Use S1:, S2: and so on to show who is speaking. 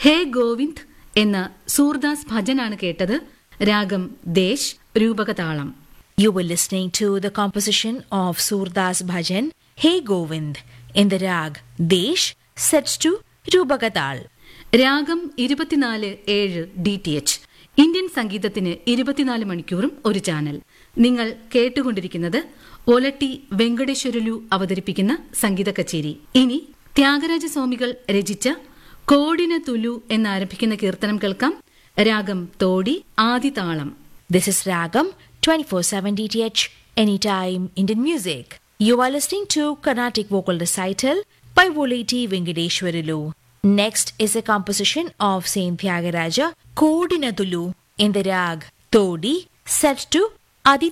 S1: ഹേ ഗോവിന്ദ് എന്ന സൂർദാസ് ഭജനാണ് കേട്ടത് രാഗം ദേശ് രൂപകതാളം
S2: You were listening to the composition of Surdas Bhajan, Hey Govind, in the rag Desh, set to Rubagatal.
S1: രാഗം ഇരുപത്തിനാല് ഏഴ് ഡി ടി എച്ച് ഇന്ത്യൻ സംഗീതത്തിന് ഇരുപത്തിനാല് മണിക്കൂറും ഒരു ചാനൽ നിങ്ങൾ കേട്ടുകൊണ്ടിരിക്കുന്നത് ഒലട്ടി വെങ്കടേശ്വരലു അവതരിപ്പിക്കുന്ന സംഗീത കച്ചേരി ഇനി ത്യാഗരാജ സ്വാമികൾ രചിച്ച കോടിന തുലു എന്നാരംഭിക്കുന്ന കീർത്തനം കേൾക്കാം രാഗം തോടി ആദിതാളം
S2: This is Ragam 24/7 DTH Anytime Indian Music. You are listening to Carnatic Vocal Recital by Voleti Venkadeshwarilu. Next is a composition of Saint Tyagaraja Kodinadulu in the rag Todi set to Adi